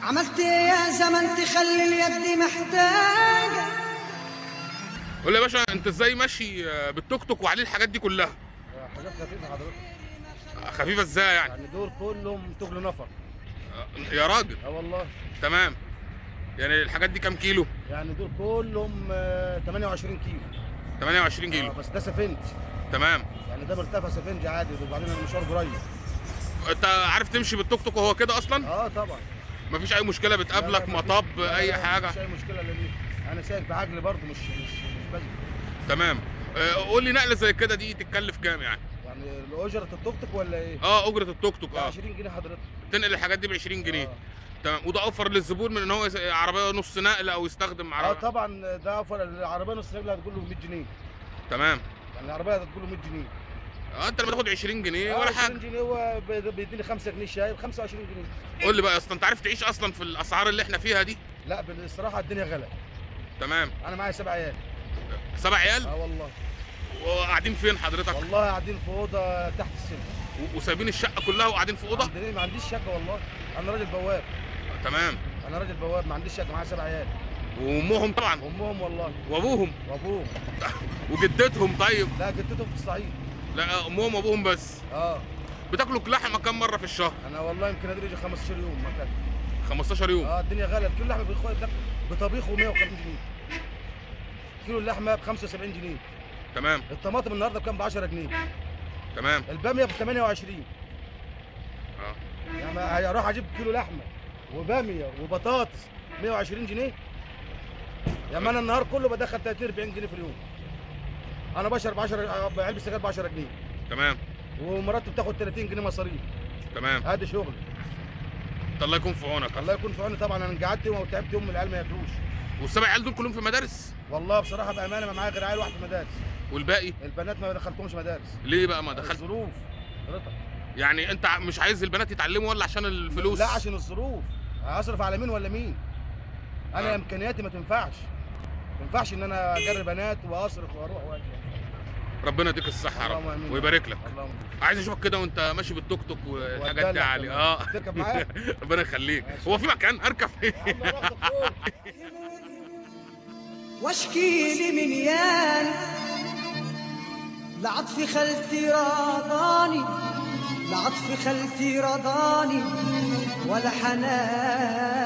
عملت ايه يا زمن تخلي اليد محتاجة قول لي يا باشا انت ازاي ماشي آه، بالتوك توك وعليه الحاجات دي كلها حاجات خفيفه حضرتك آه، خفيفه ازاي يعني يعني دول كلهم تغلو نفر آه، يا راجل اه والله تمام يعني الحاجات دي كام كيلو يعني دول كلهم آه، 28 كيلو 28 آه كيلو بس ده سفنج تمام يعني ده مرتفع سفنج عادي وبعدين المشوار قريب انت عارف تمشي بالتوك توك وهو كده اصلا اه طبعا مفيش اي مشكله بتقابلك لا، لا، مفيش- مطب لا، اي لا، حاجه مفيش اي مشكله لان انا سايق بعجل برضه مش مش مش بجري تمام آه، قول لي نقله زي كده دي تتكلف كام يعني يعني الاجره التوك توك ولا ايه؟ اه اجره التوك توك ده اه 20 جنيه حضرتك تنقل الحاجات دي ب 20 جنيه آه. تمام وده اوفر للزبون من ان هو يس- عربيه نص نقل او يستخدم اه عربيه طبعا ده اوفر العربيه نص رجل هتقول له 100 جنيه تمام يعني العربيه هتقول له 100 جنيه اه انت لما تاخد 20 جنيه ولا 20 حاجه جنيه هو بي- بيديني 5 جنيه شاي ب 25 جنيه قول لي بقى يا اسطى انت عارف تعيش اصلا في الاسعار اللي احنا فيها دي لا بالصراحه الدنيا غلا تمام انا معايا سبع عيال سبع عيال اه والله وقاعدين فين حضرتك والله قاعدين في اوضه تحت السن و- وسايبين الشقه كلها وقاعدين في اوضه عندي- ما عنديش شقه والله انا راجل بواب تمام انا راجل بواب ما عنديش شقه معايا سبع عيال وامهم طبعا امهم والله وابوهم وابوهم وجدتهم طيب لا جدتهم في الصعيد لا امهم وابوهم بس اه بتاكلوا لحمه كام مره في الشهر انا والله يمكن ادري يجي 15 يوم ما كان 15 يوم اه الدنيا غلا كيلو لحمه بيخوض بطبيخه 150 جنيه كيلو اللحمه ب 75 جنيه تمام الطماطم النهارده بكام ب 10 جنيه تمام الباميه ب 28 اه يعني ما هروح اجيب كيلو لحمه وباميه وبطاطس 120 جنيه يعني انا النهار كله بدخل 30 40 جنيه في اليوم انا بشرب 10 علبه سجاير ب 10 جنيه تمام ومراتي بتاخد 30 جنيه مصاريف تمام هذا شغل انت الله يكون في عونك الله يكون في عوني طبعا انا قعدت يوم وتعبت يوم من العيال ما ياكلوش والسبع عيال دول كلهم في مدارس والله بصراحه بامانه ما معايا غير عيل واحد في المدارس والباقي البنات ما دخلتهمش مدارس ليه بقى ما دخلت الظروف حضرتك يعني انت ع- مش عايز البنات يتعلموا ولا عشان الفلوس لا عشان الظروف هصرف على مين ولا مين انا آه. امكانياتي ما تنفعش ما ينفعش ان انا اجري بنات واصرف واروح واجي ربنا يديك الصحه يا اللهم رب آمين. ويبارك لك اللهم عايز اشوفك كده وانت ماشي بالتوك توك والحاجات دي وأدلع عالي كمان. اه تركب معايا ربنا يخليك ماشي. هو في مكان اركب فيه يا عم أنا واخدك فوق. واشكي لي من يان لعطف خالتي رضاني لعطف خالتي رضاني ولا حنان